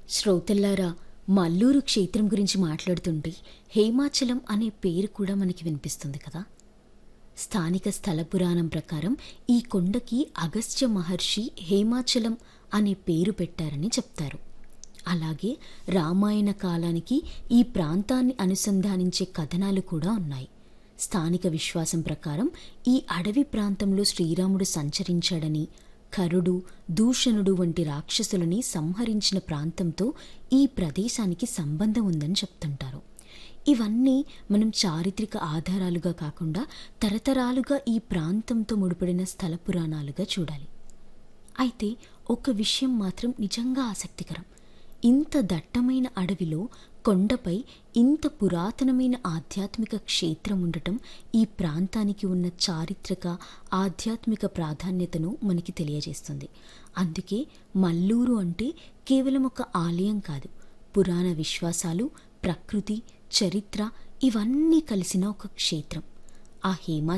శ్రోతల్లారా మల్లూరు క్షేత్రం గురించి మాట్లాడుతుంటే హేమాచలం అనే పేరు కూడా మనకి వినిపిస్తుంది కదా స్థానిక స్థల పురాణం ప్రకారం ఈ కొండకి అగస్త్య మహర్షి హేమాచలం అనే పేరు పెట్టారని చెప్తారు అలాగే రామాయణ కాలానికి ఈ ప్రాంతాన్ని అనుసంధానించే కథనాలు కూడా ఉన్నాయి స్థానిక విశ్వాసం ప్రకారం ఈ అడవి ప్రాంతంలో శ్రీరాముడు సంచరించాడని కరుడు దూషణుడు వంటి రాక్షసులని సంహరించిన ప్రాంతంతో ఈ ప్రదేశానికి సంబంధం ఉందని చెప్తుంటారు ఇవన్నీ మనం చారిత్రక ఆధారాలుగా కాకుండా తరతరాలుగా ఈ ప్రాంతంతో ముడిపడిన స్థల పురాణాలుగా చూడాలి అయితే ఒక విషయం మాత్రం నిజంగా ఆసక్తికరం ఇంత దట్టమైన అడవిలో కొండపై ఇంత పురాతనమైన ఆధ్యాత్మిక క్షేత్రం ఉండటం ఈ ప్రాంతానికి ఉన్న చారిత్రక ఆధ్యాత్మిక ప్రాధాన్యతను మనకి తెలియజేస్తుంది అందుకే మల్లూరు అంటే కేవలం ఒక ఆలయం కాదు పురాణ విశ్వాసాలు ప్రకృతి చరిత్ర ఇవన్నీ కలిసిన ఒక క్షేత్రం ఆ హేమా